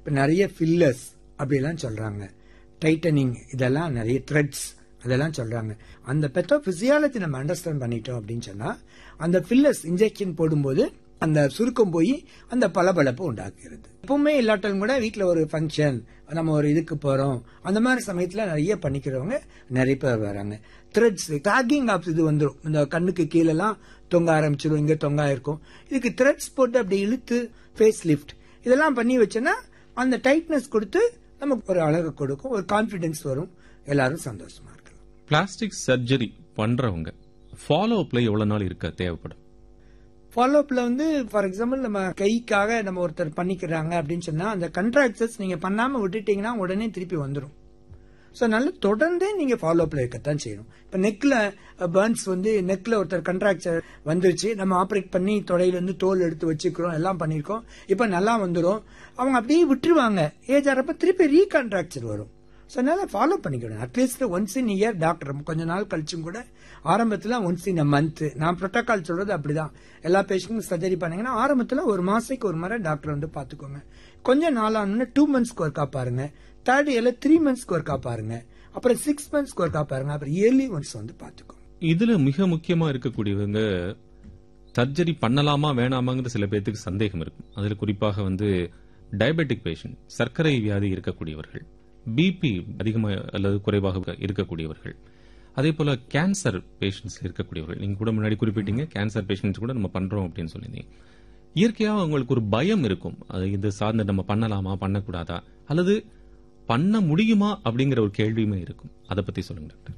இப்போ நிறைய ஃபில்லர்ஸ் அப்படிலாம் சொல்றாங்க டைட்டனிங் இதெல்லாம் நிறைய த்ரெட்ஸ் அதெல்லாம் சொல்றாங்க அந்த பெத்தோ பிசியாலஜி நம்ம அண்டர்ஸ்டாண்ட் பண்ணிட்டோம் அப்படின்னு சொன்னா அந்த ஃபில்லர்ஸ் இன்ஜெக்ஷன் போடும்போது அந்த சுருக்கம் போய் அந்த பளபளப்பு உண்டாக்குகிறது எப்பவுமே இல்லாட்டாலும் கூட வீட்டில் ஒரு ஃபங்க்ஷன் நம்ம ஒரு இதுக்கு போறோம் அந்த மாதிரி சமயத்துல நிறைய பண்ணிக்கிறவங்க நிறைய பேர் வராங்க த்ரெட்ஸ் டாகிங் ஆப்ஸ் இது வந்துடும் இந்த கண்ணுக்கு கீழெல்லாம் தொங்க ஆரம்பிச்சிடும் இங்க தொங்க இருக்கும் இதுக்கு த்ரெட்ஸ் போட்டு அப்படி இழுத்து ஃபேஸ் லிஃப்ட் இதெல்லாம் பண்ணி வச்சோன்னா அந்த டைட்னஸ் கொடுத்து நமக்கு ஒரு அழகு கொடுக்கும் ஒரு கான்பிடன்ஸ் வரும் எல்லாரும் சந்தோஷமா இருக்கலாம் பிளாஸ்டிக் சர்ஜரி பண்றவங்க ஃபாலோ அப்ல எவ்வளவு நாள் இருக்க தேவைப்படும் ஃபாலோ அப்ல வந்து ஃபார் எக்ஸாம்பிள் நம்ம கைக்காக நம்ம ஒருத்தர் பண்ணிக்கிறாங்க அப்படின்னு சொன்னா அந்த கண்ட்ராக்சர்ஸ் நீங்க பண்ணாம விட்டுட்டீங்கன்னா உடனே திருப்பி வந்துடும் ஸோ நல்ல தொடர்ந்தே நீங்க ஃபாலோ அப்ல இருக்கத்தான் செய்யணும் இப்போ நெக்ல பர்ன்ஸ் வந்து நெக்ல ஒருத்தர் கண்ட்ராக்சர் வந்துருச்சு நம்ம ஆப்ரேட் பண்ணி தொடையில இருந்து தோல் எடுத்து வச்சுக்கிறோம் எல்லாம் பண்ணிருக்கோம் இப்போ நல்லா வந்துடும் அவங்க அப்படியே விட்டுருவாங்க ஏஜ் ஆறப்ப திருப்பி ரீகான்ட்ராக்சர் வரும் ஸோ அதனால ஃபாலோ பண்ணிக்கணும் at least once in year doctor கொஞ்ச நாள் கழிச்சும் கூட ஆரம்பத்தில் ஒன்ஸ் இன் அ மந்த் நான் ப்ரோட்டோகால் சொல்றது அப்படிதான் எல்லா பேஷண்ட்டும் சர்ஜரி பண்ணீங்கன்னா ஆரம்பத்தில் ஒரு மாசத்துக்கு ஒரு முறை டாக்டர் வந்து பார்த்துக்கோங்க கொஞ்சம் நாளானு டூ மந்த்ஸ்க்கு ஒர்க்கா பாருங்க தேர்ட் இயர்ல த்ரீ மந்த்ஸ்க்கு ஒர்க்கா பாருங்க அப்புறம் சிக்ஸ் மந்த்ஸ்க்கு ஒர்க்கா பாருங்க அப்புறம் இயர்லி ஒன்ஸ் வந்து பார்த்துக்கோங்க இதுல மிக முக்கியமா இருக்கக்கூடியவங்க சர்ஜரி பண்ணலாமா வேணாமாங்கிற சில பேர்த்துக்கு சந்தேகம் இருக்கும் அதுல குறிப்பாக வந்து டயபெட்டிக் பேஷண்ட் சர்க்கரை வியாதி இருக்கக்கூடியவர்கள் பிபி அதிகமாக அல்லது குறைவாக இருக்கக்கூடியவர்கள் அதே போல கேன்சர் பேஷண்ட்ஸ் இருக்கக்கூடியவர்கள் நீங்க கூட முன்னாடி குறிப்பிட்டீங்க கேன்சர் பேஷண்ட்ஸ் கூட நம்ம பண்றோம் அப்படின்னு சொல்லியிருந்தீங்க இயற்கையா அவங்களுக்கு ஒரு பயம் இருக்கும் அது இது சார்ந்து நம்ம பண்ணலாமா பண்ணக்கூடாதா அல்லது பண்ண முடியுமா அப்படிங்கிற ஒரு கேள்வியுமே இருக்கும் அதை பத்தி சொல்லுங்க டாக்டர்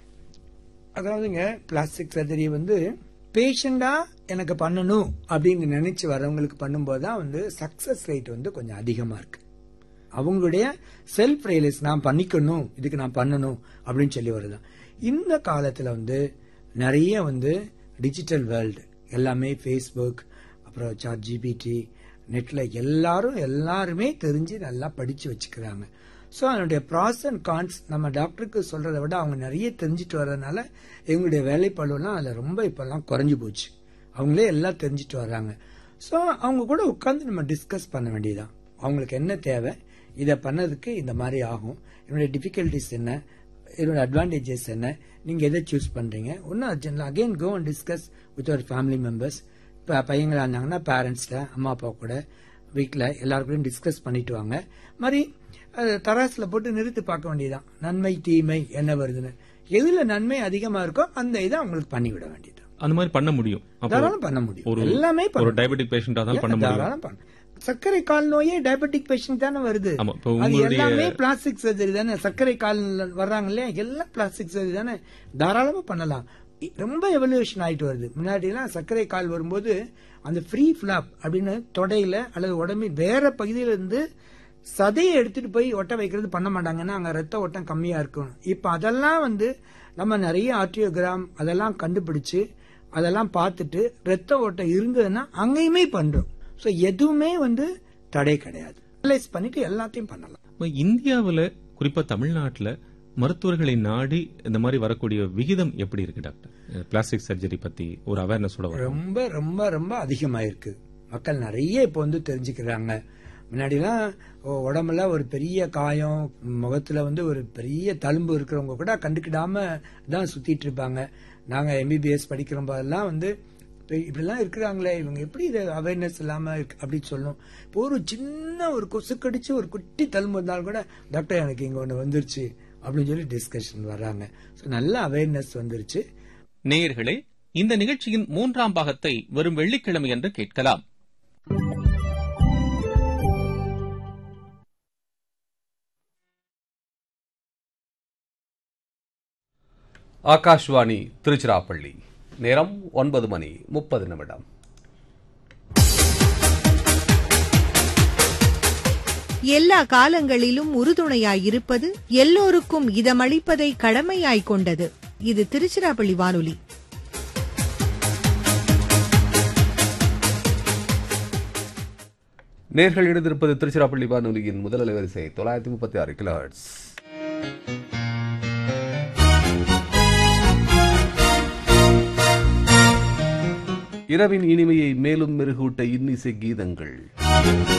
அதாவதுங்க பிளாஸ்டிக் சர்ஜரி வந்து பேஷண்டா எனக்கு பண்ணணும் அப்படின்னு நினைச்சு வரவங்களுக்கு பண்ணும்போது தான் வந்து சக்சஸ் ரேட் வந்து கொஞ்சம் அதிகமா இருக்கு அவங்களுடைய செல்ஃப் ரியலைஸ் நான் பண்ணிக்கணும் இதுக்கு நான் பண்ணணும் அப்படின்னு சொல்லி வருதான் இந்த காலத்துல வந்து நிறைய வந்து டிஜிட்டல் வேர்ல்டு எல்லாமே ஃபேஸ்புக் அப்புறம் சாட் ஜிபிடி நெட்ல எல்லாரும் எல்லாருமே தெரிஞ்சு நல்லா படிச்சு வச்சுக்கிறாங்க ஸோ அதனுடைய ப்ராஸ் அண்ட் கான்ஸ் நம்ம டாக்டருக்கு சொல்றதை விட அவங்க நிறைய தெரிஞ்சுட்டு வர்றதுனால எங்களுடைய வேலைப்பழுவெல்லாம் அதில் ரொம்ப இப்பெல்லாம் குறைஞ்சு போச்சு அவங்களே எல்லாம் தெரிஞ்சுட்டு வர்றாங்க ஸோ அவங்க கூட உட்காந்து நம்ம டிஸ்கஸ் பண்ண வேண்டியதான் அவங்களுக்கு என்ன தேவை இதை பண்ணதுக்கு இந்த மாதிரி ஆகும் என்னுடைய டிஃபிகல்டிஸ் என்ன இதோட அட்வான்டேஜஸ் என்ன நீங்க எதை சூஸ் பண்றீங்க ஒன்னும் urgent again go and discuss with our family members இப்போ பையங்களா இருந்தாங்கன்னா பேரண்ட்ஸ்ல அம்மா அப்பா கூட வீட்டில் எல்லாருக்கூடையும் டிஸ்கஸ் பண்ணிட்டு வாங்க மாதிரி அது தராசுல போட்டு நிறுத்தி பார்க்க வேண்டியதுதான் நன்மை தீமை என்ன வருதுன்னு எதுல நன்மை அதிகமா இருக்கோ அந்த இதை அவங்களுக்கு பண்ணிவிட வேண்டியது அந்த மாதிரி பண்ண முடியும் அப்போ தாராளம் பண்ண முடியும் ஒரு எல்லாமே பண்ண ஒரு டயபெட்டிக் பேஷண்டா தான் பண்ண முடியும் தாராளம் பண்ண சர்க்கரை கால் நோயே டயபெட்டிக் பேஷண்ட் தானே வருது ஆமா, இப்ப அது உங்களுடைய- எல்லாமே பிளாஸ்டிக் சர்ஜரி தானே சர்க்கரை கால் வர்றாங்க இல்லையா எல்லாம் பிளாஸ்டிக் சர்ஜரி தானே தாராளமா பண்ணலாம் இ- ரொம்ப எவல்யூஷன் ஆயிட்டு வருது முன்னாடி எல்லாம் சர்க்கரை கால் வரும்போது அந்த ஃப்ரீ ஃபிளாப் அப்படின்னு தொடையில அல்லது உடம்பின் வேற பகுதியில இருந்து சதையை எடுத்துட்டு போய் ஒட்ட வைக்கிறது பண்ண மாட்டாங்கன்னா அங்க ரத்த ஓட்டம் கம்மியா இருக்கும் இப்ப அதெல்லாம் வந்து நம்ம நிறைய ஆர்டியோகிராம் அதெல்லாம் கண்டுபிடிச்சு அதெல்லாம் பார்த்துட்டு ரத்த ஓட்டம் இருந்ததுன்னா அங்கேயுமே பண்றோம் ஸோ எதுவுமே வந்து தடை கிடையாது அனலைஸ் பண்ணிட்டு எல்லாத்தையும் பண்ணலாம் இப்ப இந்தியாவுல குறிப்பா தமிழ்நாட்டுல மருத்துவர்களை நாடி இந்த மாதிரி வரக்கூடிய விகிதம் எப்படி இருக்கு டாக்டர் பிளாஸ்டிக் சர்ஜரி பத்தி ஒரு அவேர்னஸோட வரும் ரொம்ப ரொம்ப ரொம்ப அதிகமாயிருக்கு மக்கள் நிறைய இப்போ வந்து தெரிஞ்சுக்கிறாங்க முன்னாடிலாம் ஒ- உடம்புல ஒரு பெரிய காயம் முகத்துல வந்து ஒரு பெரிய தழும்பு இருக்கிறவங்க கூட கண்டுக்கிடாம தான் சுத்திட்டு இருப்பாங்க நாங்க எம்பிபிஎஸ் படிக்கிற போதெல்லாம் வந்து இப்ப இப்படிலாம் இருக்கிறாங்களே இவங்க எப்படி இது அவேர்னஸ் இல்லாம இருக்கு அப்படின்னு சொல்லணும் இப்போ ஒரு சின்ன ஒரு கொசு கடிச்சு ஒரு குட்டி தழும்பு இருந்தாலும் கூட டாக்டர் எனக்கு இங்க ஒன்று வந்துருச்சு அப்படின்னு சொல்லி டிஸ்கஷன் வர்றாங்க ஸோ நல்ல அவேர்னஸ் வந்துருச்சு நேயர்களே இந்த நிகழ்ச்சியின் மூன்றாம் பாகத்தை வரும் வெள்ளிக்கிழமை அன்று கேட்கலாம் ஆகாஷ்வாணி திருச்சிராப்பள்ளி நேரம் ஒன்பது மணி முப்பது நிமிடம் எல்லா காலங்களிலும் உறுதுணையாயிருப்பது எல்லோருக்கும் இதமளிப்பதை கடமையாய் கொண்டது இது திருச்சிராப்பள்ளி வானொலி நேர்கள் இணைந்திருப்பது திருச்சிராப்பள்ளி வானொலியின் முதல் அலைவரிசை தொள்ளாயிரத்தி முப்பத்தி ஆறு கிலோஹெர்ட்ஸ் இரவின் இனிமையை மேலும் மெருகூட்ட இன்னிசை கீதங்கள்